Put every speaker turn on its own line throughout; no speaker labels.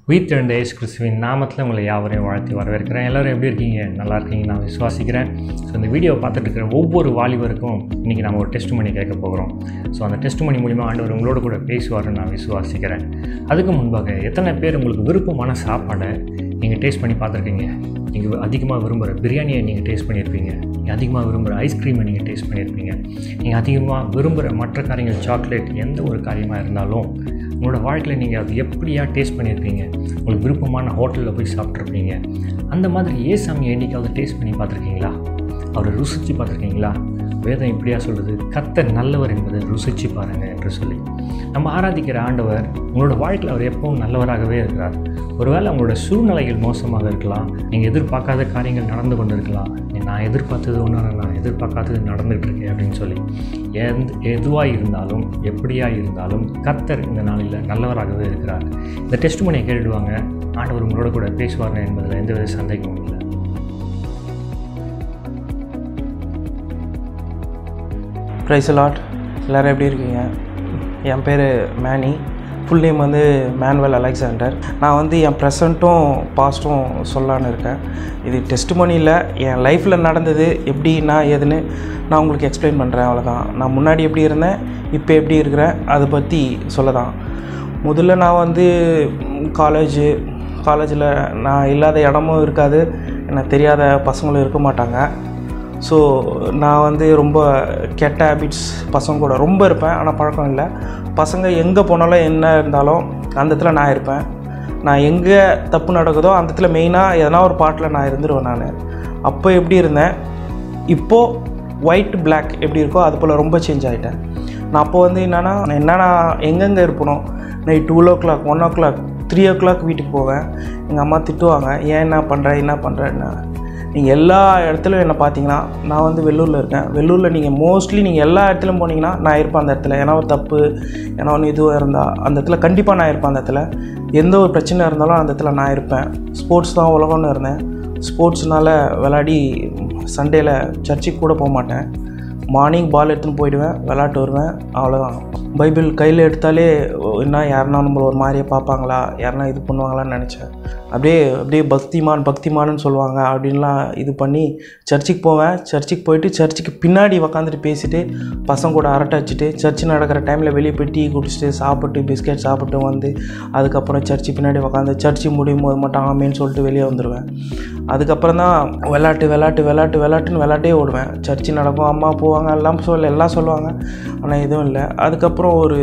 உயிர்த்தெழுந்த இயேசு கிறிஸ்துவின் நாமத்தில் உங்களை யாவரையும் வாழ்த்தி வரவேற்கிறேன் எல்லோரும் எப்படி இருக்கீங்க நல்லா இருக்கீங்க நான் விசுவாசிக்கிறேன் ஸோ இந்த வீடியோவை பார்த்துட்டு இருக்கிற ஒவ்வொரு வாலிபருக்கும் இன்றைக்கி நம்ம ஒரு டெஸ்ட் மணி கேட்க போகிறோம் ஸோ அந்த டெஸ்ட் மணி மூலிமா ஆண்டவர் உங்களோட கூட பேசுவார்னு நான் விசுவாசிக்கிறேன் அதுக்கு முன்பாக எத்தனை பேர் உங்களுக்கு விருப்பமான சாப்பாடை நீங்கள் டேஸ்ட் பண்ணி பார்த்துருக்கீங்க நீங்கள் அதிகமாக விரும்புகிற பிரியாணியை நீங்கள் டேஸ்ட் பண்ணியிருப்பீங்க நீங்கள் அதிகமாக விரும்புகிற ஐஸ்கிரீமை நீங்கள் டேஸ்ட் பண்ணியிருப்பீங்க நீங்கள் அதிகமாக விரும்புகிற மற்ற காரியங்கள் சாக்லேட் எந்த ஒரு காரியமாக இருந்தாலும் உங்களோட வாழ்க்கையில் நீங்கள் அது எப்படியா டேஸ்ட் பண்ணியிருப்பீங்க உங்களுக்கு விருப்பமான ஹோட்டலில் போய் சாப்பிட்ருப்பீங்க அந்த மாதிரி ஏசாமியை என்றைக்காவது டேஸ்ட் பண்ணி பார்த்துருக்கீங்களா அவரை ருசித்து பார்த்துருக்கீங்களா வேதம் இப்படியா சொல்கிறது கத்தர் நல்லவர் என்பதை ருசித்து பாருங்கள் என்று சொல்லி நம்ம ஆராதிக்கிற ஆண்டவர் உங்களோட வாழ்க்கையில் அவர் எப்பவும் நல்லவராகவே இருக்கிறார் ஒருவேளை உங்களோட சூழ்நிலைகள் மோசமாக இருக்கலாம் நீங்கள் எதிர்பார்க்காத காரியங்கள் நடந்து கொண்டு இருக்கலாம் நான் எதிர்பார்த்தது ஒன்று நான் எதிர்பார்க்காதது நடந்துகிட்டு இருக்கேன் அப்படின்னு சொல்லி எந்த எதுவாக இருந்தாலும் எப்படியா இருந்தாலும் கத்தர் இந்த நாளில் நல்லவராகவே இருக்கிறார் இந்த டெஸ்ட் மணியை கேட்டுடுவாங்க ஆண்டவர் உங்களோட கூட பேசுவார் என்பதில் எந்தவித சந்தேகமும் இல்லை
ப்ரைஸ் லாட் எல்லோரும் எப்படி இருக்கீங்க என் பேர் மேனி ஃபுல் நேம் வந்து மேனுவல் அலெக்சாண்டர் நான் வந்து என் ப்ரெசண்ட்டும் பாஸ்ட்டும் சொல்லலான்னு இருக்கேன் இது டெஸ்ட் மணியில் என் லைஃப்பில் நடந்தது எப்படின்னா ஏதுன்னு நான் உங்களுக்கு எக்ஸ்பிளைன் பண்ணுறேன் அவ்வளோதான் நான் முன்னாடி எப்படி இருந்தேன் இப்போ எப்படி இருக்கிறேன் அதை பற்றி சொல்ல தான் முதல்ல நான் வந்து காலேஜு காலேஜில் நான் இல்லாத இடமும் இருக்காது எனக்கு தெரியாத பசங்களும் இருக்க மாட்டாங்க ஸோ நான் வந்து ரொம்ப கெட்ட ஹேபிட்ஸ் பசங்க கூட ரொம்ப இருப்பேன் ஆனால் பழக்கம் இல்லை பசங்க எங்கே போனாலும் என்ன இருந்தாலும் அந்த இடத்துல நான் இருப்பேன் நான் எங்கே தப்பு நடக்குதோ அந்த இடத்துல மெயினாக எதனா ஒரு பாட்டில் நான் இருந்துருவேன் நான் அப்போ எப்படி இருந்தேன் இப்போது ஒயிட் பிளாக் எப்படி இருக்கோ அது போல் ரொம்ப சேஞ்ச் ஆகிட்டேன் நான் அப்போ வந்து என்னென்னா என்னென்னா எங்கெங்கே இருப்பனோ night two o'clock one o'clock three o'clock வீட்டுக்கு போவேன் எங்கள் அம்மா திட்டுவாங்க ஏன் என்ன பண்ணுற என்ன பண்ணுறேன்னு நீங்கள் எல்லா இடத்துலையும் என்ன பார்த்தீங்கன்னா நான் வந்து வெள்ளூரில் இருக்கேன் வெள்ளூரில் நீங்கள் மோஸ்ட்லி நீங்கள் எல்லா இடத்துலையும் போனீங்கன்னா நான் இருப்பேன் அந்த இடத்துல ஏன்னா ஒரு தப்பு ஏன்னா ஒன்று இதுவாக இருந்தால் அந்த இடத்துல கண்டிப்பாக நான் இருப்பேன் அந்த இடத்துல எந்த ஒரு பிரச்சனை இருந்தாலும் அந்த இடத்துல நான் இருப்பேன் ஸ்போர்ட்ஸ் தான் உலகம்னு இருந்தேன் ஸ்போர்ட்ஸ்னால் விளாடி சண்டேயில் சர்ச்சுக்கு கூட போக மாட்டேன் மார்னிங் பால் எடுத்துன்னு போயிடுவேன் விளாட்டு வருவேன் அவ்வளோதான் பைபிள் கையில் எடுத்தாலே என்ன யாருன்னா நம்மளை ஒரு மாதிரியே பார்ப்பாங்களா யாருன்னா இது பண்ணுவாங்களான்னு நினச்சேன் அப்படியே அப்படியே பக்திமான் பக்திமான்னு சொல்லுவாங்க அப்படின்லாம் இது பண்ணி சர்ச்சுக்கு போவேன் சர்ச்சுக்கு போயிட்டு சர்ச்சுக்கு பின்னாடி உக்காந்துட்டு பேசிட்டு பசங்க கூட அரட்டை வச்சுட்டு சர்ச்சு நடக்கிற டைமில் வெளியே போய் டீ குடிச்சிட்டு சாப்பிட்டு பிஸ்கெட் சாப்பிட்டு வந்து அதுக்கப்புறம் சர்ச்சு பின்னாடி உக்காந்து சர்ச்சு முடியும் போது மட்டும் ஆமேன்னு சொல்லிட்டு வெளியே வந்துடுவேன் அதுக்கப்புறம் தான் விளாட்டு விளாட்டு விளாட்டு விளாட்டுன்னு விளாட்டே ஓடுவேன் சர்ச்சு நடக்கும் அம்மா போவாங்க எல்லாம் சொல்ல எல்லாம் சொல்லுவாங்க ஆனால் எதுவும் இல்லை அதுக்கப்புறம் ஒரு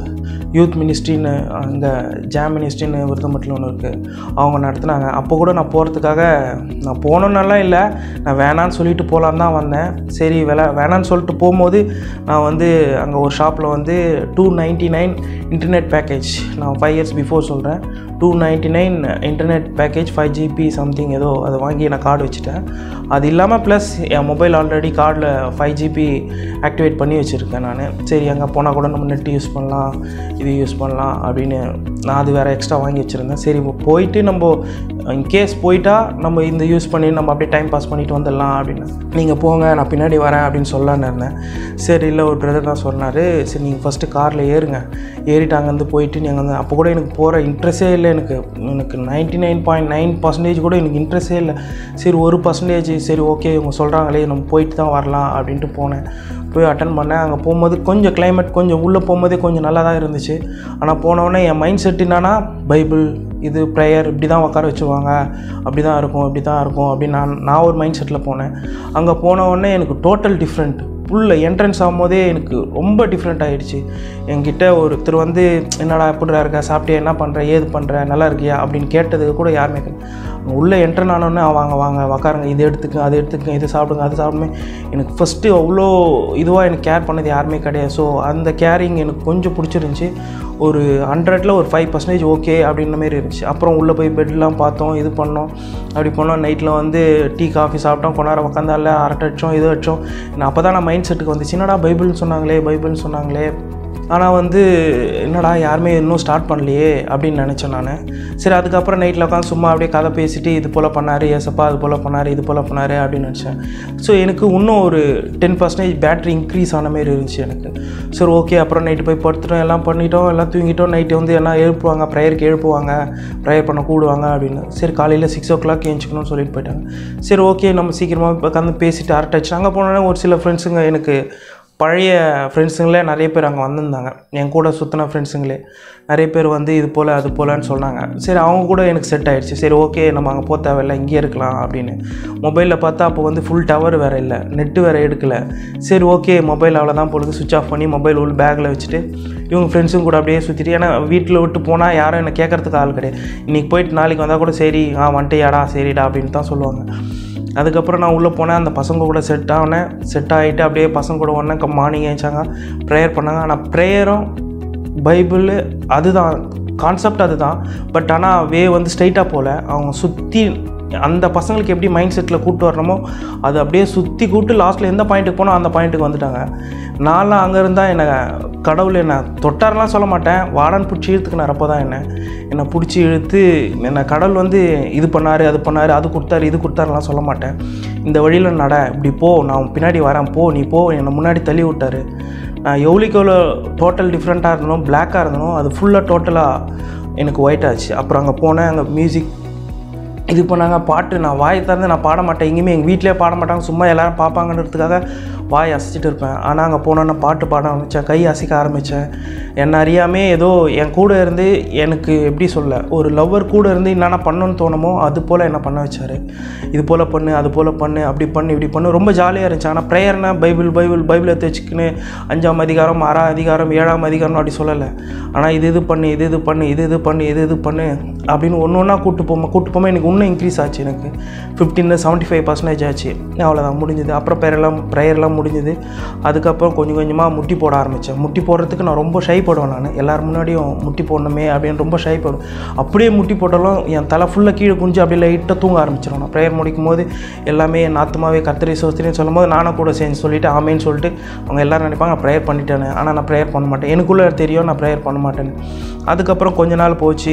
யூத் மினிஸ்ட்ரின்னு அங்கே ஜாம் மினிஸ்ட்ரின்னு விருதமட்டில் ஒன்று இருக்குது அவங்க நடத்துனாங்க அப்போ கூட நான் போகிறதுக்காக நான் போகணுன்னெல்லாம் இல்லை நான் வேணான்னு சொல்லிட்டு போகலான்னு தான் வந்தேன் சரி வேலை வேணான்னு சொல்லிட்டு போகும்போது நான் வந்து அங்கே ஒரு ஷாப்பில் வந்து two ninety nine internet package நான் ஃபைவ் இயர்ஸ் பிஃபோர் சொல்கிறேன் two ninety nine internet package five GB something ஏதோ அதை வாங்கி நான் கார்டு வச்சுட்டேன் அது இல்லாமல் ப்ளஸ் என் மொபைல் ஆல்ரெடி கார்டில் ஃபைவ் ஜிபி ஆக்டிவேட் பண்ணி வச்சுருக்கேன் நான் சரி அங்கே போனால் கூட நம்ம நெட் யூஸ் பண்ணலாம் இது யூஸ் பண்ணலாம் அப்படின்னு நான் அது வேறு எக்ஸ்ட்ரா வாங்கி வச்சுருந்தேன் சரி போயிட்டு நம்ம இன்கேஸ் போயிட்டா நம்ம இந்த யூஸ் பண்ணி நம்ம அப்படியே டைம் பாஸ் பண்ணிட்டு வந்துடலாம் அப்படின்னு நீங்கள் போங்க நான் பின்னாடி வரேன் அப்படின்னு சொல்லலான்னு இருந்தேன் சரி இல்லை ஒரு பிரதர் தான் சொன்னார் சரி நீங்கள் ஃபஸ்ட்டு காரில் ஏறுங்க ஏறிட்டு அங்கேருந்து போயிட்டு நீங்கள் வந்து அப்போ கூட எனக்கு போகிற இன்ட்ரெஸ்டே இல்லை எனக்கு எனக்கு ninety nine point nine percentage கூட எனக்கு இன்ட்ரெஸ்டே இல்லை சரி ஒரு பர்சன்டேஜ் சரி ஓகே இவங்க சொல்கிறாங்களே நம்ம போயிட்டு தான் வரலாம் அப்படின்ட்டு போனேன் போய் அட்டன் பண்ணேன் அங்கே போகும்போது கொஞ்சம் கிளைமேட் கொஞ்சம் உள்ளே போகும்போதே கொஞ்சம் நல்லா தான் இருந்துச்சு ஆனால் போனவுடனே என் மைண்ட் செட் என்னன்னா பைபிள் இது ப்ரேயர் இப்படி தான் உட்கார வச்சுருவாங்க அப்படி தான் இருக்கும் இப்படி தான் இருக்கும் அப்படின்னு நான் நான் ஒரு மைண்ட் செட்டில் போனேன் அங்கே போன உடனே எனக்கு டோட்டல் டிஃப்ரெண்ட் ஃபுல்ல என்ட்ரன்ஸ் ஆகும்போதே எனக்கு ரொம்ப டிஃப்ரெண்ட் ஆகிடுச்சு என்கிட்ட ஒருத்தர் வந்து என்னடா எப்படிடா இருக்க சாப்பிட்டியா என்ன பண்ணுற ஏது பண்ணுற நல்லா இருக்கியா அப்படின்னு கேட்டதுக்கு கூட யாருமே உள்ளே என்ட்ரன் ஆனோடனே வாங்க வாங்க உக்காருங்க இது எடுத்துக்க அது எடுத்துக்க இது சாப்பிடுங்க அது சாப்பிடுமே எனக்கு ஃபஸ்ட்டு அவ்வளோ இதுவாக எனக்கு கேர் பண்ணது யாருமே கிடையாது ஸோ அந்த கேரிங் எனக்கு கொஞ்சம் பிடிச்சிருந்துச்சி ஒரு ஹண்ட்ரடில் ஒரு ஃபைவ் பர்சன்டேஜ் ஓகே அப்படின்ற மாரி இருந்துச்சு அப்புறம் உள்ளே போய் பெட்லாம் பார்த்தோம் இது பண்ணோம் அப்படி பண்ணோம் நைட்டில் வந்து டீ காஃபி சாப்பிட்டோம் கொஞ்ச நேரம் உட்காந்தால அரட்டை அடிச்சோம் இது அடிச்சோம் நான் அப்போ தான் நான் மைண்ட் செட்டுக்கு வந்துச்சு என்னடா பைபிள்னு சொன்னாங்களே பைபிள்னு சொன்னாங்களே ஆனால் வந்து என்னடா யாருமே இன்னும் ஸ்டார்ட் பண்ணலையே அப்படின்னு நினச்சேன் நான் சரி அதுக்கப்புறம் நைட்டில் உட்காந்து சும்மா அப்படியே கதை பேசிட்டு இது போல் பண்ணார் ஏசப்பா அது போல் பண்ணார் இது போல் பண்ணார் அப்படின்னு நினச்சேன் ஸோ எனக்கு இன்னும் ஒரு டென் பர்சன்டேஜ் பேட்ரி இன்க்ரீஸ் ஆன மாதிரி இருந்துச்சு எனக்கு சரி ஓகே அப்புறம் நைட்டு போய் படுத்துட்டோம் எல்லாம் பண்ணிட்டோம் எல்லாம் தூங்கிட்டோம் நைட்டு வந்து எல்லாம் எழுப்புவாங்க ப்ரேயருக்கு எழுப்புவாங்க ப்ரேயர் பண்ண கூடுவாங்க அப்படின்னு சரி காலையில் சிக்ஸ் ஓ கிளாக் எழுந்துக்கணும்னு சொல்லிட்டு போயிட்டாங்க சரி ஓகே நம்ம சீக்கிரமாக உட்காந்து பேசிட்டு அரட்டச்சு அங்கே போனோன்னே ஒரு சில ஃப்ரெண்ட்ஸுங்க எனக்கு பழைய ஃப்ரெண்ட்ஸுங்களே நிறைய பேர் அங்கே வந்திருந்தாங்க என் கூட சுற்றின ஃப்ரெண்ட்ஸுங்களே நிறைய பேர் வந்து இது போல் அது போலன்னு சொன்னாங்க சரி அவங்க கூட எனக்கு செட் ஆயிடுச்சு சரி ஓகே நம்ம அங்கே போக தேவையில்ல இங்கேயே இருக்கலாம் அப்படின்னு மொபைலில் பார்த்தா அப்போ வந்து ஃபுல் டவர் வேறு இல்லை நெட்டு வேறு எடுக்கலை சரி ஓகே மொபைல் அவ்வளோதான் பொழுது சுவிச் ஆஃப் பண்ணி மொபைல் உள்ள பேக்கில் வச்சுட்டு இவங்க ஃப்ரெண்ட்ஸும் கூட அப்படியே சுற்றிட்டு ஏன்னா வீட்டில் விட்டு போனால் யாரும் என்னை கேட்கறதுக்கு ஆள் கிடையாது இன்றைக்கி போயிட்டு நாளைக்கு வந்தால் கூட சரி ஆ வந்துட்டியாடா சரிடா அப்படின்னு தான் சொல்லுவாங்க அதுக்கப்புறம் நான் உள்ளே போனேன் அந்த பசங்க கூட செட் ஆனேன் செட் ஆகிட்டு அப்படியே பசங்க கூட ஒன்றே மார்னிங் ஏஞ்சாங்க ப்ரேயர் பண்ணாங்க ஆனால் ப்ரேயரும் பைபிள் அதுதான் கான்செப்ட் அதுதான் பட் ஆனால் வே வந்து ஸ்ட்ரைட்டாக போகல அவங்க சுற்றி அந்த பசங்களுக்கு எப்படி மைண்ட் செட்டில் கூப்பிட்டு வரணுமோ அது அப்படியே சுற்றி கூப்பிட்டு லாஸ்ட்டில் எந்த பாயிண்ட்டுக்கு போனோ அந்த பாயிண்ட்டுக்கு வந்துட்டாங்க நான்லாம் அங்கே இருந்தால் என்னை கடவுள் என்னை தொட்டாரெலாம் சொல்ல மாட்டேன் வாடன் பிடிச்சி இழுத்துக்கினார் அப்போ தான் என்ன என்னை பிடிச்சி இழுத்து என்னை கடவுள் வந்து இது பண்ணார் அது பண்ணார் அது கொடுத்தாரு இது கொடுத்தாருலாம் சொல்ல மாட்டேன் இந்த வழியில் நட இப்படி போ நான் பின்னாடி வரேன் போ நீ போ என்னை முன்னாடி தள்ளி விட்டாரு நான் எவ்வளோக்கு எவ்வளோ டோட்டல் டிஃப்ரெண்ட்டாக இருந்தனோ பிளாக்காக இருந்தனோ அது ஃபுல்லாக டோட்டலாக எனக்கு ஒயிட் ஆச்சு அப்புறம் அங்கே போனேன் அங்கே மியூசிக் இது பண்ணாங்க பாட்டு நான் வாயை திறந்து நான் பாட மாட்டேன் எங்கேயுமே எங்கள் வீட்டிலே பாட மாட்டாங்க சும்மா எல்லோரும் பார்ப்பாங்கன்றதுக்காக வாய் அசைச்சிட்டு இருப்பேன் ஆனால் அங்கே போனோன்னே பாட்டு பாட ஆரம்பித்தேன் கை அசைக்க ஆரம்பித்தேன் என்னை அறியாமே ஏதோ என் கூட இருந்து எனக்கு எப்படி சொல்ல ஒரு லவ்வர் கூட இருந்து என்னென்ன பண்ணணும்னு தோணுமோ அது போல் என்ன பண்ண வச்சார் இது போல் பண்ணு அது போல் பண்ணு அப்படி பண்ணு இப்படி பண்ணு ரொம்ப ஜாலியாக இருந்துச்சு ஆனால் ப்ரேயர்னா பைபிள் பைபிள் பைபிள் எடுத்து வச்சுக்கின்னு அஞ்சாம் அதிகாரம் ஆறாம் அதிகாரம் ஏழாம் அதிகாரம் அப்படி சொல்லலை ஆனால் இது இது பண்ணு இது இது பண்ணு இது இது பண்ணு இது இது பண்ணு அப்படின்னு ஒன்று ஒன்றா கூட்டு போமா கூட்டு போமா எனக்கு இன்னும் இன்க்ரீஸ் ஆச்சு எனக்கு ஃபிஃப்டீன் செவன்ட்டி ஃபைவ் பர்சன்டேஜ் ஆச்சு அவ்வளோதான் முடிஞ்சது அப்புறம் ப்ரேயர்லாம் ப்ரேயர்லாம் முடிஞ்சது அதுக்கப்புறம் கொஞ்சம் கொஞ்சமாக முட்டி போட ஆரம்பித்தேன் முட்டி போடுறதுக்கு நான் ரொம்ப ஷை போடுவேன் நான் எல்லார் முன்னாடியும் முட்டி போடணுமே அப்படின்னு ரொம்ப ஷை போடுவேன் அப்படியே முட்டி போட்டாலும் என் தலை ஃபுல்லாக கீழே குஞ்சு அப்படியே லைட்டாக தூங்க ஆரம்பிச்சிடும் நான் ப்ரேயர் முடிக்கும் போது எல்லாமே என் ஆத்மாவே கத்திரி சோஸ்திரின்னு சொல்லும் போது நானும் கூட சேர்ந்து சொல்லிட்டு ஆமேன்னு சொல்லிட்டு அவங்க எல்லோரும் நினைப்பாங்க நான் ப்ரேயர் பண்ணிட்டேன்னு ஆனால் நான் ப்ரேயர் பண்ண மாட்டேன் எனக்குள்ளே தெரியும் நான் ப்ரேயர் பண்ண மாட்டேன்னு அதுக்கப்புறம் கொஞ்ச நாள் போச்சு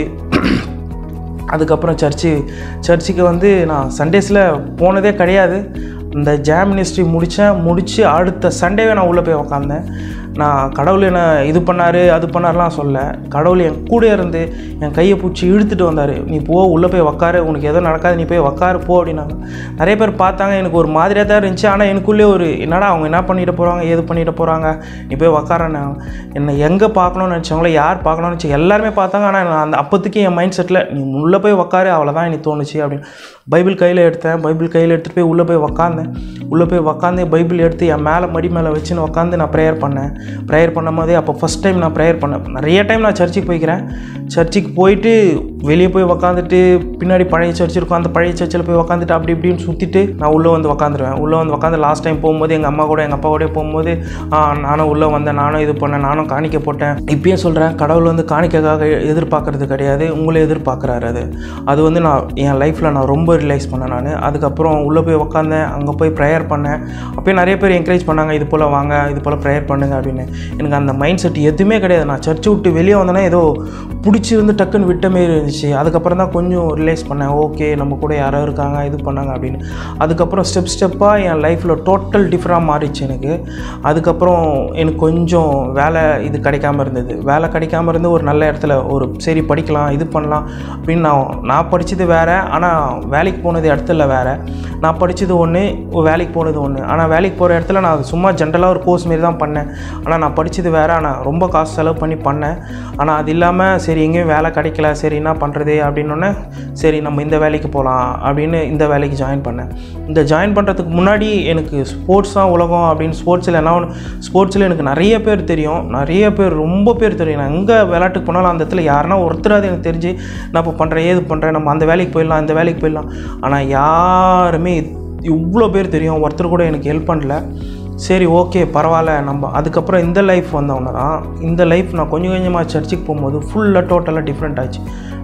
அதுக்கப்புறம் சர்ச்சு சர்ச்சுக்கு வந்து நான் சண்டேஸில் போனதே கிடையாது இந்த ஜாம் மினிஸ்ட்ரி முடித்தேன் முடித்து அடுத்த சண்டேவே நான் உள்ளே போய் உக்காந்தேன் நான் கடவுள் என்ன இது பண்ணார் அது பண்ணார்லாம் சொல்ல கடவுள் என் கூட இருந்து என் கையை பிடிச்சி இழுத்துட்டு வந்தார் நீ போ உள்ளே போய் உக்காரு உனக்கு எதுவும் நடக்காது நீ போய் உக்காரு போ அப்படின்னாங்க நிறைய பேர் பார்த்தாங்க எனக்கு ஒரு மாதிரியாக தான் இருந்துச்சு ஆனால் எனக்குள்ளே ஒரு என்னடா அவங்க என்ன பண்ணிட்டு போகிறாங்க ஏது பண்ணிட்டு போகிறாங்க நீ போய் உக்காரன்னு என்னை எங்கே பார்க்கணும்னு நினச்சவங்கள யார் பார்க்கணும்னு நினச்சி எல்லாருமே பார்த்தாங்க ஆனால் நான் அந்த அப்போதைக்கு என் மைண்ட் செட்டில் நீ உள்ளே போய் உக்காரு அவ்வளோதான் எனக்கு தோணுச்சு அப்படின்னு பைபிள் கையில் எடுத்தேன் பைபிள் கையில் எடுத்துகிட்டு போய் உள்ளே போய் உக்காந்தேன் உள்ளே போய் உக்காந்து பைபிள் எடுத்து என் மேலே மடி மேலே வச்சுன்னு உக்காந்து நான் ப்ரேயர் பண்ணேன் ப்ரேயர் பண்ணும் போதே அப்போ ஃபஸ்ட் டைம் நான் ப்ரேயர் பண்ணேன் நிறைய டைம் நான் சர்ச்சுக்கு போய்க்கிறேன் சர்ச்சுக்கு போயிட்டு வெளியே போய் உக்காந்துட்டு பின்னாடி பழைய சர்ச் இருக்கும் அந்த பழைய சர்ச்சில் போய் உக்காந்துட்டு அப்படி இப்படின்னு சுற்றிட்டு நான் உள்ளே வந்து உக்காந்துருவேன் உள்ளே வந்து உக்காந்து லாஸ்ட் டைம் போகும்போது எங்கள் அம்மா கூட எங்கள் அப்பா கூட போகும்போது ஆ நானும் உள்ளே வந்தேன் நானும் இது பண்ணேன் நானும் காணிக்க போட்டேன் இப்பயும் சொல்கிறேன் கடவுள் வந்து காணிக்கைக்காக எதிர்பார்க்கறது கிடையாது உங்களை எதிர்பார்க்குறாரு அது அது வந்து நான் என் லைஃப்பில் நான் ரொம்ப ரிலைஸ் பண்ணேன் நான் அதுக்கப்புறம் உள்ளே போய் உக்காந்தேன் அங்கே போய் ப்ரேயர் பண்ணேன் அப்போயும் நிறைய பேர் என்கரேஜ் பண்ணாங்க இது போல் வாங்க இது போல் ப்ரேயர் பண்ணுங்க அப்படின்னு எனக்கு அந்த மைண்ட் செட் எதுவுமே கிடையாது நான் சர்ச்சை விட்டு வெளியே வந்தேன்னா ஏதோ பிடிச்சிருந்து டக்குன்னு விட்ட மாரி இருந்துச்சு அதுக்கப்புறம் தான் கொஞ்சம் ரிலைஸ் பண்ணேன் ஓகே நம்ம கூட யாரோ இருக்காங்க இது பண்ணாங்க அப்படின்னு அதுக்கப்புறம் ஸ்டெப் ஸ்டெப்பாக என் லைஃப்பில் டோட்டல் டிஃப்ரெண்டாக மாறிச்சு எனக்கு அதுக்கப்புறம் எனக்கு கொஞ்சம் வேலை இது கிடைக்காம இருந்தது வேலை கிடைக்காம இருந்து ஒரு நல்ல இடத்துல ஒரு சரி படிக்கலாம் இது பண்ணலாம் அப்படின்னு நான் நான் படித்தது வேறு ஆனால் வேலைக்கு போனது இடத்துல வேறு நான் படித்தது ஒன்று வேலைக்கு போனது ஒன்று ஆனால் வேலைக்கு போகிற இடத்துல நான் சும்மா ஜென்ரலாக ஒரு கோர்ஸ் மாரி தான் பண்ணேன் ஆனால் நான் படித்தது வேறு ஆனால் ரொம்ப காசு செலவு பண்ணி பண்ணேன் ஆனால் அது இல்லாமல் சரி எங்கேயும் வேலை கிடைக்கல சரி என்ன பண்ணுறது அப்படின்னோடனே சரி நம்ம இந்த வேலைக்கு போகலாம் அப்படின்னு இந்த வேலைக்கு ஜாயின் பண்ணேன் இந்த ஜாயின் பண்ணுறதுக்கு முன்னாடி எனக்கு ஸ்போர்ட்ஸ் தான் உலகம் அப்படின்னு ஸ்போர்ட்ஸில் என்ன ஒன்று ஸ்போர்ட்ஸில் எனக்கு நிறைய பேர் தெரியும் நிறைய பேர் ரொம்ப பேர் தெரியும் நான் எங்கே விளையாட்டுக்கு போனாலும் அந்த இடத்துல யாருன்னா ஒருத்தராது எனக்கு தெரிஞ்சு நான் இப்போ பண்ணுறேன் ஏது பண்ணுறேன் நம்ம அந்த வேலைக்கு போயிடலாம் இந்த வேலைக்கு போயிடலாம் ஆனால் யாருமே இவ்வளோ பேர் தெரியும் ஒருத்தர் கூட எனக்கு ஹெல்ப் பண்ணல சரி ஓகே பரவாயில்ல நம்ம அதுக்கப்புறம் இந்த லைஃப் வந்தவொன்னே தான் இந்த லைஃப் நான் கொஞ்சம் கொஞ்சமாக சர்ச்சுக்கு போகும்போது ஃபுல்லாக டோட்டலாக டிஃப்ரெண்ட் ஆச்சு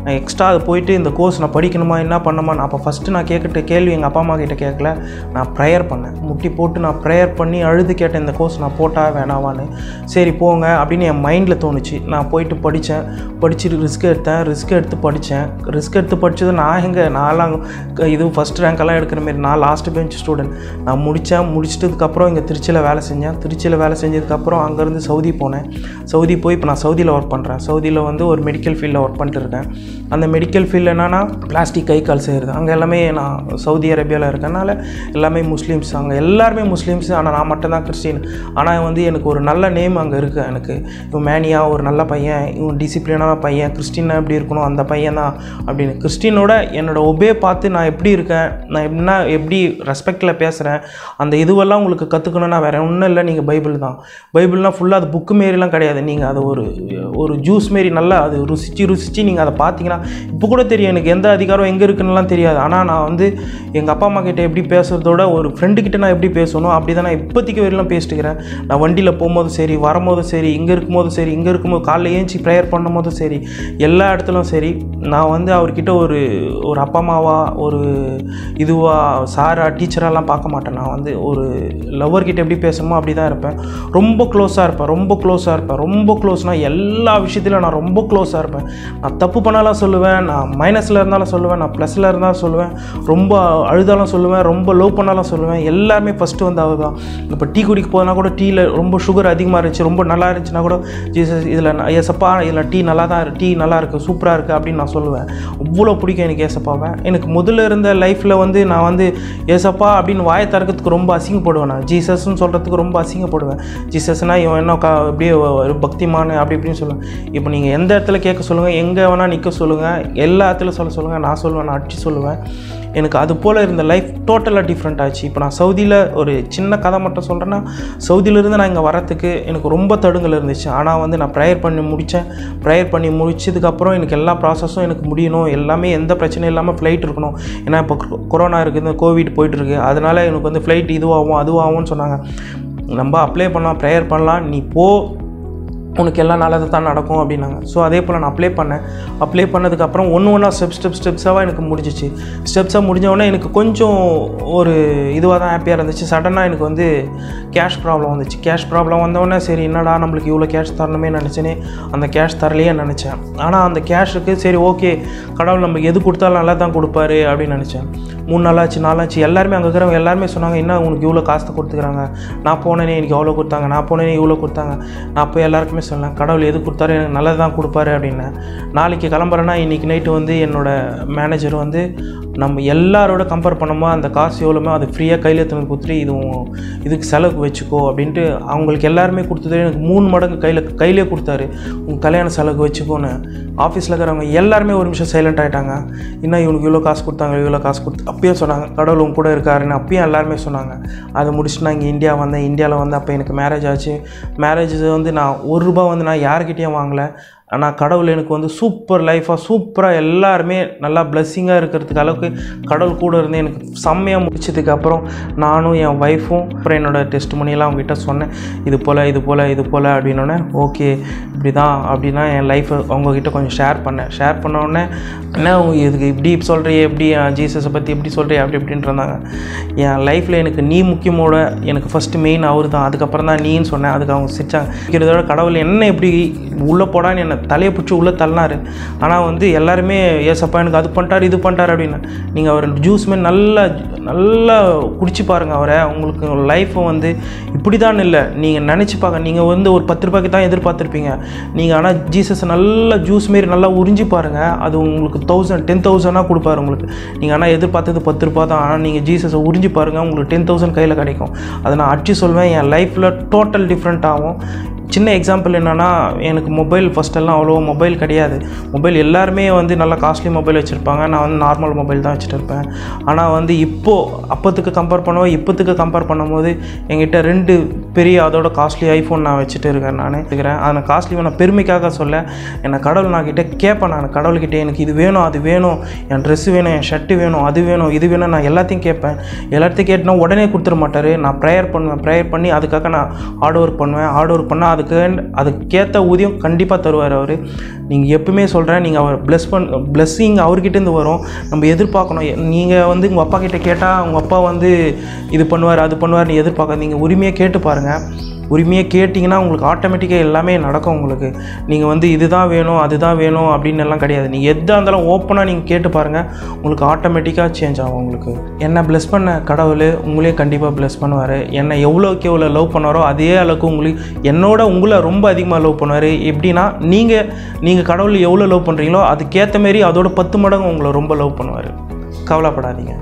நான் எக்ஸ்ட்ரா அது போயிட்டு இந்த கோர்ஸ் நான் படிக்கணுமா என்ன பண்ணணுமா நான் அப்போ ஃபஸ்ட்டு நான் கேட்கிட்ட கேள்வி எங்கள் அப்பா அம்மா கிட்ட கேட்கல நான் ப்ரேயர் பண்ணேன் முட்டி போட்டு நான் ப்ரேயர் பண்ணி அழுது கேட்டேன் இந்த கோர்ஸ் நான் போட்டா வேணாவான்னு சரி போங்க அப்படின்னு என் மைண்டில் தோணுச்சு நான் போயிட்டு படித்தேன் படிச்சுட்டு ரிஸ்க் எடுத்தேன் ரிஸ்க் எடுத்து படித்தேன் ரிஸ்க் எடுத்து படித்தது நான் எங்கே நான்லாம் க- இது ஃபஸ்ட் ரேங்க்கெல்லாம் எடுக்கிற மாரி நான் லாஸ்ட் பெஞ்ச் ஸ்டூடெண்ட் நான் முடித்தேன் முடிச்சிட்டதுக்கப்புறம் இங்கே திருச்சியில் வேலை செஞ்சேன் திருச்சியில் வேலை செஞ்சதுக்கப்புறம் அங்கேருந்து சவுதி போனேன் சவுதி போய் இப்போ நான் சவுதியில் ஒர்க் பண்ணுறேன் சவுதியில் வந்து ஒரு மெடிக்கல் ஃபீல்டில் ஒர்க் பண்ணிட்டு இருக்கேன் அந்த மெடிக்கல் ஃபீல்டு என்னன்னா பிளாஸ்டிக் கை கால் செய்கிறது அங்கே எல்லாமே நான் சவுதி அரேபியாவில் இருக்கனால எல்லாமே முஸ்லீம்ஸ் அங்கே எல்லாருமே முஸ்லீம்ஸ் ஆனால் நான் மட்டும்தான் கிறிஸ்டின் ஆனால் வந்து எனக்கு ஒரு நல்ல நேம் அங்கே இருக்குது எனக்கு இவன் மேனியா ஒரு நல்ல பையன் இவன் டிசிப்ளினான பையன் கிறிஸ்டின்னா எப்படி இருக்கணும் அந்த பையன் தான் அப்படின்னு கிறிஸ்டினோட என்னோட ஒபே பார்த்து நான் எப்படி இருக்கேன் நான் எப்படின்னா எப்படி ரெஸ்பெக்டில் பேசுகிறேன் அந்த இதுவெல்லாம் உங்களுக்கு கற்றுக்கணும்னா வேறு ஒன்றும் இல்லை நீங்கள் பைபிள் தான் பைபிள்னால் ஃபுல்லாக அது புக்கு மாரிலாம் கிடையாது நீங்கள் அதை ஒரு ஒரு ஜூஸ் மாரி நல்லா அது ருசிச்சு ருசிச்சு நீங்கள் அதை பார்த்தீங்கன்னா இப்போ கூட தெரியும் எனக்கு எந்த அதிகாரம் எங்கே இருக்குன்னுலாம் தெரியாது ஆனால் நான் வந்து எங்கள் அப்பா அம்மா கிட்ட எப்படி பேசுகிறதோட ஒரு ஃப்ரெண்டு கிட்ட நான் எப்படி பேசணும் அப்படி தான் நான் இப்போதைக்கு வரையிலும் பேசிட்டுக்கிறேன் நான் வண்டியில் போகும்போது சரி வரும்போது சரி இங்கே இருக்கும்போது சரி இங்கே இருக்கும்போது காலைல ஏஞ்சி ப்ரேயர் பண்ணும்போதும் சரி எல்லா இடத்துலையும் சரி நான் வந்து அவர்கிட்ட ஒரு ஒரு அப்பா அம்மாவா ஒரு இதுவா சாரா டீச்சராலாம் பார்க்க மாட்டேன் நான் வந்து ஒரு லவர் கிட்ட எப்படி பேசணுமோ அப்படி தான் இருப்பேன் ரொம்ப க்ளோஸாக இருப்பேன் ரொம்ப க்ளோஸாக இருப்பேன் ரொம்ப க்ளோஸ்னால் எல்லா விஷயத்திலும் நான் ரொம்ப க்ளோஸாக இருப்பேன் நான் தப்பு பண்ணாலும் சொல்லுவேன் நான் மைனஸில் இருந்தாலும் சொல்லுவேன் நான் ப்ளஸில் இருந்தாலும் சொல்லுவேன் ரொம்ப அழுதாலும் சொல்லுவேன் ரொம்ப லவ் பண்ணாலும் சொல்லுவேன் எல்லாருமே ஃபஸ்ட்டு வந்து அவள் தான் இப்போ டீ குடிக்க போனா கூட டீயில் ரொம்ப சுகர் அதிகமாக இருந்துச்சு ரொம்ப நல்லா இருந்துச்சுன்னா கூட ஜீசஸ் இதில் ஏசப்பா இதில் டீ நல்லா தான் டீ நல்லா இருக்குது சூப்பராக இருக்குது அப்படின்னு நான் சொல்லுவேன் அவ்வளோ பிடிக்கும் எனக்கு ஏசப்பாவை எனக்கு முதல்ல இருந்த லைஃப்பில் வந்து நான் வந்து ஏசப்பா அப்படின்னு வாயை திறக்கிறதுக்கு ரொம்ப அசிங்கப்படுவேன் நான் ஜீசஸ்ன்னு சொல்கிறதுக்கு ரொம்ப அசிங்கப்படுவேன் ஜீசஸ்னா இவன் என்ன கா அப்படியே ஒரு பக்திமான் அப்படி இப்படின்னு சொல்லுவேன் இப்போ நீங்கள் எந்த இடத்துல கேட்க சொல்லுங்கள் எங்கே வேணால் நிற்க சொல்லுங்கள் எல்லா இடத்துல சொல்ல சொல்லுங்கள் நான் சொல்லுவேன் நான் அடிச்சு சொல்லுவேன் எனக்கு அது போல் இருந்த லைஃப் டோட்டலாக டிஃப்ரெண்ட் ஆச்சு இப்போ நான் சவுதியில் ஒரு சின்ன கதை மட்டும் சொல்கிறேன்னா சவுதியிலேருந்து நான் இங்கே வரத்துக்கு எனக்கு ரொம்ப தடுங்கல் இருந்துச்சு ஆனால் வந்து நான் ப்ரேயர் பண்ணி முடித்தேன் ப்ரேயர் பண்ணி முடிச்சதுக்கப்புறம் எனக்கு எல்லா ப்ராசஸும் எனக்கு முடியணும் எல்லாமே எந்த பிரச்சனையும் இல்லாமல் ஃப்ளைட் இருக்கணும் ஏன்னா இப்போ கொ- கொரோனா இருக்குது கோவிட் போயிட்டுருக்கு அதனால் எனக்கு வந்து ஃப்ளைட் இதுவாகும் அதுவாகும்னு சொன்னாங்க நம்ம அப்ளை பண்ணலாம் ப்ரேயர் பண்ணலாம் நீ போ உனக்கு எல்லாம் நல்லது தான் நடக்கும் அப்படின்னாங்க ஸோ அதே போல் நான் அப்ளை பண்ணேன் அப்ளை பண்ணதுக்கப்புறம் ஒன்று ஒன்றா ஸ்டெப் ஸ்டெப் ஸ்டெப்ஸாக எனக்கு முடிஞ்சிச்சு ஸ்டெப்ஸாக முடிஞ்ச உடனே எனக்கு கொஞ்சம் ஒரு இதுவாக தான் ஹாப்பியாக இருந்துச்சு சடனாக எனக்கு வந்து கேஷ் ப்ராப்ளம் வந்துச்சு கேஷ் ப்ராப்ளம் வந்தோடனே சரி என்னடா நம்மளுக்கு இவ்வளோ கேஷ் தரணுமே நினச்சேனே அந்த கேஷ் தரலையே நினச்சேன் ஆனால் அந்த கேஷுக்கு சரி ஓகே கடவுள் நமக்கு எது கொடுத்தாலும் நல்லா தான் கொடுப்பாரு அப்படின்னு நினச்சேன் மூணு நாளாச்சு நாளாச்சு எல்லாருமே அங்கே இருக்கிறவங்க எல்லாருமே சொன்னாங்க என்ன உனக்கு இவ்வளோ காசு கொடுத்துக்கிறாங்க நான் போனேனே எனக்கு எவ்வளோ கொடுத்தாங்க நான் போனேனே இவ்வளோ கொடுத்தாங்க நான் போய் எல்லாருக்குமே சொன்னேன் கடவுள் எது கொடுத்தாரு எனக்கு நல்லது தான் கொடுப்பாரு அப்படின்னேன் நாளைக்கு கிளம்புறேன்னா இன்றைக்கி நைட்டு வந்து என்னோட மேனேஜர் வந்து நம்ம எல்லாரோட கம்பேர் பண்ணும்போது அந்த காசு எவ்வளோமோ அது ஃப்ரீயாக கையில் எடுத்துன்னு வந்து கொடுத்துட்டு இது உன் இதுக்கு செலவுக்கு வச்சுக்கோ அப்படின்ட்டு அவங்களுக்கு எல்லாருமே கொடுத்தது எனக்கு மூணு மடங்கு கையில் கையிலே கொடுத்தாரு உன் கல்யாண செலவுக்கு வச்சுக்கோன்னு ஆஃபீஸில் இருக்கிறவங்க எல்லாருமே ஒரு நிமிஷம் சைலண்ட் ஆகிட்டாங்க இன்னும் இவனுக்கு இவ்வளோ காசு கொடுத்தாங்க இவ்வளோ காசு கொடுத்து அப்பயும் சொன்னாங்க கடவுள் உன் கூட இருக்காருன்னு அப்பயும் எல்லாருமே சொன்னாங்க அதை முடிச்சுட்டு நான் இங்கே இந்தியா வந்தேன் இந்தியாவில் வந்து அப்போ எனக்கு மேரேஜ் ஆச்சு மேரேஜ் வந்து நான் ஒரு ரூபா வந்து நான் யார்கிட்டயும் வாங்கலை ஆனால் கடவுள் எனக்கு வந்து சூப்பர் லைஃபாக சூப்பராக எல்லாருமே நல்லா பிளெஸ்ஸிங்காக இருக்கிறதுக்கு அளவுக்கு கடவுள் கூட இருந்து எனக்கு செம்மையாக முடிச்சதுக்கு அப்புறம் நானும் என் ஒய்ஃபும் அப்புறம் என்னோடய டெஸ்ட் மணியெல்லாம் அவங்ககிட்ட சொன்னேன் இது போல் இது போல் இது போல் அப்படின்னோடனே ஓகே இப்படி தான் அப்படின்னா என் லைஃப்பை அவங்கக்கிட்ட கொஞ்சம் ஷேர் பண்ணேன் ஷேர் பண்ண உடனே என்ன அவங்க இதுக்கு இப்படி சொல்கிறியே எப்படி ஜீசஸை பற்றி எப்படி சொல்கிறியே அப்படி இப்படின்ட்டு இருந்தாங்க என் லைஃப்பில் எனக்கு நீ முக்கியமோட எனக்கு ஃபஸ்ட்டு மெயின் அவர் தான் அதுக்கப்புறம் தான் நீன்னு சொன்னேன் அதுக்கு அவங்க சிரிச்சாங்க இருக்கிறதோட கடவுள் என்ன எப்படி உள்ளே போடான்னு என்னை தலையை பிடிச்சி உள்ளே தள்ளினாரு ஆனால் வந்து எல்லாருமே ஏசப்பா எனக்கு அது பண்ணிட்டார் இது பண்ணிட்டார் அப்படின்னு நீங்கள் அவர் ஜூஸ் மாதிரி நல்லா நல்லா குடிச்சு பாருங்கள் அவரை உங்களுக்கு லைஃப்பை வந்து இப்படி தான் இல்லை நீங்கள் நினச்சி பார்க்க நீங்கள் வந்து ஒரு பத்து ரூபாய்க்கு தான் எதிர்பார்த்துருப்பீங்க நீங்கள் ஆனால் ஜீசஸ் நல்லா ஜூஸ் மாரி நல்லா உறிஞ்சி பாருங்கள் அது உங்களுக்கு தௌசண்ட் டென் தௌசண்டாக கொடுப்பாரு உங்களுக்கு நீங்கள் ஆனால் எதிர்பார்த்தது பத்து ரூபா தான் ஆனால் நீங்கள் ஜீசஸை உறிஞ்சி பாருங்கள் உங்களுக்கு டென் தௌசண்ட் கையில் கிடைக்கும் அதை நான் அடிச்சு சொல்வேன் என் லைஃப்பில் டோட்டல் டிஃப்ரெண்ட் ஆகும் சின்ன எக்ஸாம்பிள் என்னென்னா எனக்கு மொபைல் ஃபஸ்ட்டெல்லாம் அவ்வளோ மொபைல் கிடையாது மொபைல் எல்லாருமே வந்து நல்லா காஸ்ட்லி மொபைல் வச்சுருப்பாங்க நான் வந்து நார்மல் மொபைல் தான் வச்சுட்டு இருப்பேன் ஆனால் வந்து இப்போது அப்போத்துக்கு கம்பேர் பண்ணுவோம் இப்போத்துக்கு கம்பேர் பண்ணும்போது என்கிட்ட ரெண்டு பெரிய அதோட காஸ்ட்லி ஐஃபோன் நான் வச்சுட்டு இருக்கேன் நான் இருக்கிறேன் அந்த காஸ்ட்லி நான் பெருமைக்காக சொல்ல என்னை கடவுள் நான் கிட்டே கேட்பேன் நான் கடவுள்கிட்ட எனக்கு இது வேணும் அது வேணும் என் ட்ரெஸ்ஸு வேணும் என் ஷர்ட்டு வேணும் அது வேணும் இது வேணும் நான் எல்லாத்தையும் கேட்பேன் எல்லாத்தையும் கேட்டுனா உடனே கொடுத்துட மாட்டார் நான் ப்ரேயர் பண்ணுவேன் ப்ரேயர் பண்ணி அதுக்காக நான் ஹார்ட் ஒர்க் பண்ணுவேன் ஹார்ட் ஒர்க் பண்ணால் அதுக்கு அதுக்கேற்ற ஊதியம் கண்டிப்பாக தருவார் அவர் நீங்கள் எப்பவுமே சொல்கிறேன் நீங்கள் அவர் ப்ளஸ் பண் ப்ளஸ்ஸிங் அவர்கிட்டேருந்து வரும் நம்ம எதிர்பார்க்கணும் நீங்கள் வந்து உங்கள் அப்பா கிட்ட கேட்டால் உங்கள் அப்பா வந்து இது பண்ணுவார் அது பண்ணுவார் நீ எதிர்பார்க்க நீங்கள் உரிமையாக கேட்டு பாருங்கள் உரிமையாக கேட்டிங்கன்னா உங்களுக்கு ஆட்டோமேட்டிக்காக எல்லாமே நடக்கும் உங்களுக்கு நீங்கள் வந்து இதுதான் வேணும் அதுதான் வேணும் அப்படின்னு எல்லாம் கிடையாது நீங்கள் எதாக இருந்தாலும் ஓப்பனாக நீங்கள் கேட்டு பாருங்கள் உங்களுக்கு ஆட்டோமேட்டிக்காக சேஞ்ச் ஆகும் உங்களுக்கு என்னை ப்ளஸ் பண்ண கடவுள் உங்களையும் கண்டிப்பாக ப்ளஸ் பண்ணுவார் என்னை எவ்வளோக்கு எவ்வளோ லவ் பண்ணாரோ அதே அளவுக்கு உங்களுக்கு என்னோட உங்களை ரொம்ப அதிகமாக லவ் பண்ணுவார் எப்படின்னா நீங்கள் நீங்கள் கடவுள் எவ்வளோ லவ் பண்ணுறீங்களோ அதுக்கேற்ற மாரி அதோட பத்து மடங்கு உங்களை ரொம்ப லவ் பண்ணுவார் கவலைப்படாதீங்க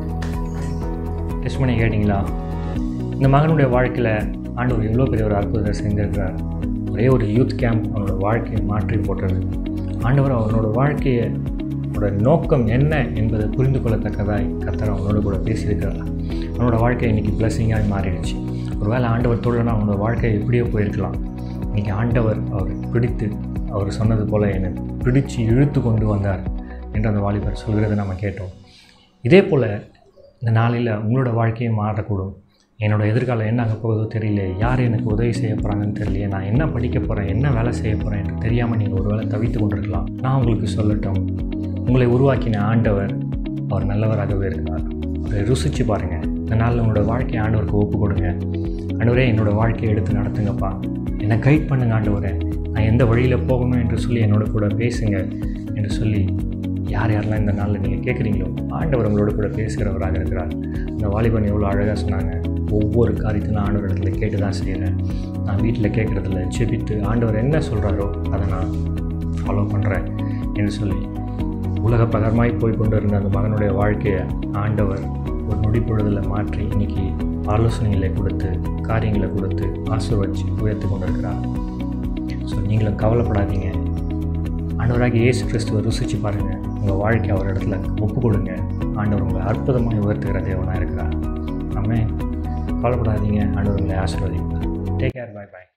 டெஸ்ட் பண்ணி கேட்டிங்களா இந்த மகனுடைய வாழ்க்கையில் ஆண்டவர் எவ்வளோ பெரிய ஒரு அற்புதத்தை செஞ்சிருக்கிறார் ஒரே ஒரு யூத் கேம்ப் அவனோட வாழ்க்கையை மாற்றி போட்டது ஆண்டவர் அவனோட வாழ்க்கையை அவனோட நோக்கம் என்ன என்பதை புரிந்து கொள்ளத்தக்கதாய் கத்தர் அவனோட கூட பேசியிருக்கிறார் அவனோட வாழ்க்கை இன்றைக்கி பிளஸ்ஸிங்காக மாறிடுச்சு ஒருவேளை ஆண்டவர் தோழனா அவனோட வாழ்க்கை எப்படியோ போயிருக்கலாம் இன்றைக்கி ஆண்டவர் அவர் பிடித்து அவர் சொன்னது போல் என்னை பிடிச்சு இழுத்து கொண்டு வந்தார் என்று அந்த வாலிபர் சொல்கிறத நம்ம கேட்டோம் இதே போல் இந்த நாளில் உங்களோட வாழ்க்கையை மாறக்கூடும் என்னோட எதிர்காலம் என்ன ஆக போகுதோ தெரியல யார் எனக்கு உதவி செய்ய போகிறாங்கன்னு தெரியல நான் என்ன படிக்க போகிறேன் என்ன வேலை செய்ய போகிறேன் என்று தெரியாமல் நீங்கள் ஒரு வேலை தவித்து கொண்டிருக்கலாம் நான் உங்களுக்கு சொல்லட்டும் உங்களை உருவாக்கின ஆண்டவர் அவர் நல்லவராகவே இருக்கிறார் அதை ருசித்து பாருங்கள் இந்த நாளில் உங்களோட வாழ்க்கையை ஆண்டவருக்கு ஒப்பு கொடுங்க ஆண்டவரே என்னோட வாழ்க்கையை எடுத்து நடத்துங்கப்பா என்னை கைட் பண்ணுங்க ஆண்டவரே நான் எந்த வழியில் போகணும் என்று சொல்லி என்னோட கூட பேசுங்க என்று சொல்லி யார் யாரெல்லாம் இந்த நாளில் நீங்கள் கேட்குறீங்களோ ஆண்டவர் உங்களோட கூட பேசுகிறவராக இருக்கிறார் இந்த வாலிபன் எவ்வளோ அழகாக சொன்னாங்க ஒவ்வொரு காரியத்தையும் நான் ஆண்டவர் இடத்துல கேட்டு தான் செய்கிறேன் நான் வீட்டில் கேட்குறதில்ல செபித்து ஆண்டவர் என்ன சொல்கிறாரோ அதை நான் ஃபாலோ பண்ணுறேன் என்று சொல்லி உலக பிரகரமாய் போய் கொண்டு இருந்த அந்த மகனுடைய வாழ்க்கையை ஆண்டவர் ஒரு நொடி பொழுதில் மாற்றி இன்னைக்கு ஆலோசனைகளை கொடுத்து காரியங்களை கொடுத்து ஆசீர்வச்சு உயர்த்தி கொண்டிருக்கிறார் ஸோ நீங்களும் கவலைப்படாதீங்க ஆண்டவராக இயேசு கிறிஸ்துவை ருசிச்சு பாருங்கள் உங்கள் வாழ்க்கை அவர் இடத்துல ஒப்பு கொடுங்க ஆண்டவர் உங்களை அற்புதமாக உயர்த்துகிற தேவனாக இருக்கிறார் நம்ம கவலைப்படாதீங்க ஆண்டவர் உங்களை ஆசீர்வதிப்பார் டேக் கேர் பை பை